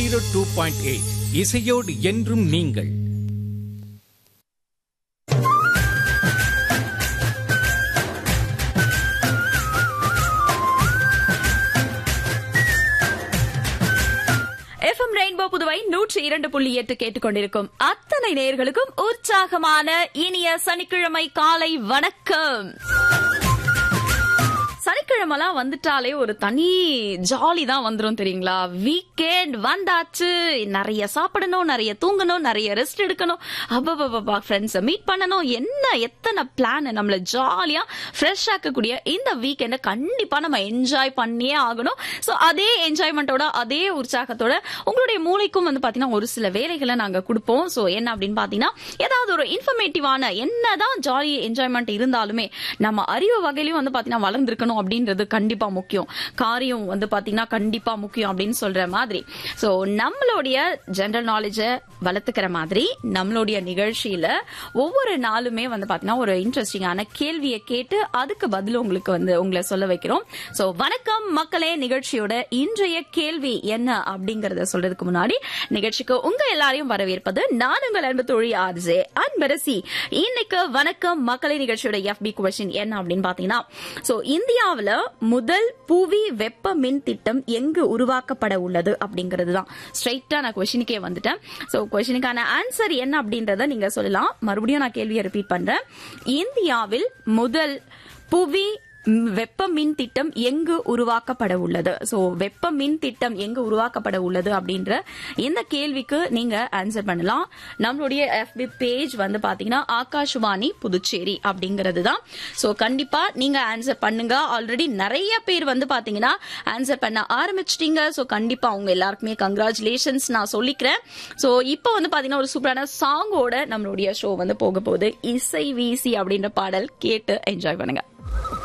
zero two point eight இசையோடு என்றும் நீங்கள் எஃப்எம் ரெயின்போ புதுவை நூற்றி இரண்டு புள்ளி எட்டு கேட்டுக்கொண்டிருக்கும் அத்தனை நேயர்களுக்கும் உற்சாகமான இனிய சனிக்கிழமை காலை வணக்கம் சனிக்கிழமெல்லாம் வந்துட்டாலே ஒரு தனி ஜாலி தான் வந்துரும் தெரியுங்களா வீக்கெண்ட் வந்தாச்சு நிறைய சாப்பிடணும் நிறைய தூங்கணும் நிறைய ரெஸ்ட் எடுக்கணும் அப்பப்பா ஃப்ரெண்ட்ஸை மீட் பண்ணணும் என்ன எத்தனை பிளான் நம்மள ஜாலியா ஃப்ரெஷ் ஆக்கக்கூடிய இந்த வீக்கெண்டை கண்டிப்பா நம்ம என்ஜாய் பண்ணியே ஆகணும் ஸோ அதே என்ஜாய்மெண்ட்டோட அதே உற்சாகத்தோட உங்களுடைய மூளைக்கும் வந்து பாத்தீங்கன்னா ஒரு சில வேலைகளை நாங்க கொடுப்போம் ஸோ என்ன அப்படின்னு பாத்தீங்கன்னா ஏதாவது ஒரு இன்ஃபர்மேட்டிவான என்னதான் ஜாலி என்ஜாய்மெண்ட் இருந்தாலுமே நம்ம அறிவு வகையிலயும் வந்து பாத்தீங்கன்னா வளர்ந்துருக்கணும் அப்படின்றது கண்டிப்பா முக்கியம் காரியம் வந்து பாத்தீங்கன்னா கண்டிப்பா முக்கியம் அப்படின்னு சொல்ற மாதிரி சோ நம்மளுடைய ஜெனரல் நாலேஜை வளர்த்துக்கிற மாதிரி நம்மளுடைய நிகழ்ச்சியில ஒவ்வொரு நாளுமே வந்து பாத்தீங்கன்னா ஒரு இன்ட்ரெஸ்டிங்கான கேள்வியை கேட்டு அதுக்கு பதில் உங்களுக்கு வந்து உங்களை சொல்ல வைக்கிறோம் சோ வணக்கம் மக்களே நிகழ்ச்சியோட இன்றைய கேள்வி என்ன அப்படிங்கறத சொல்றதுக்கு முன்னாடி நிகழ்ச்சிக்கு உங்க எல்லாரையும் வரவேற்பது நான் உங்கள் அன்பு தொழில் ஆர்ஜே அன்பரசி இன்னைக்கு வணக்கம் மக்களே நிகழ்ச்சியோட எஃபி கொஸ்டின் என்ன அப்படின்னு பாத்தீங்கன்னா சோ இந்தியாவுல முதல் புவி வெப்ப மின் திட்டம் எங்கு உருவாக்கப்பட உள்ளது அப்படிங்கிறது தான் ஸ்ட்ரைட்டா நான் கொஸ்டினுக்கே வந்துட்டேன் சோ கொஸ்டினுக்கான ஆன்சர் என்ன அப்படின்றத நீங்க சொல்லலாம் மறுபடியும் நான் கேள்வியை ரிப்பீட் பண்றேன் இந்தியாவில் முதல் புவி ம், வெப்ப மின் திட்டம் எங்கு உருவாக்கப்பட உள்ளது சோ வெப்ப மின் திட்டம் எங்கு உருவாக்கப்பட உள்ளது அப்படின்ற இந்த கேள்விக்கு நீங்க ஆன்சர் பண்ணலாம் நம்மளுடைய எஃபி பேஜ் வந்து பாத்தீங்கன்னா ஆகாஷ்வாணி புதுச்சேரி அப்படிங்கிறது தான் சோ கண்டிப்பா நீங்க ஆன்சர் பண்ணுங்க ஆல்ரெடி நிறைய பேர் வந்து பாத்தீங்கன்னா ஆன்சர் பண்ண ஆரம்பிச்சிட்டீங்க சோ கண்டிப்பா அவங்க எல்லாருக்குமே கங்க்ராச்சுலேஷன்ஸ் நான் சொல்லிக்கிறேன் சோ இப்போ வந்து பாத்தீங்கன்னா ஒரு சூப்பரான சாங்கோட நம்மளுடைய ஷோ வந்து போக போகுது இசை வீசி அப்படின்ற பாடல் கேட்டு என்ஜாய் பண்ணுங்க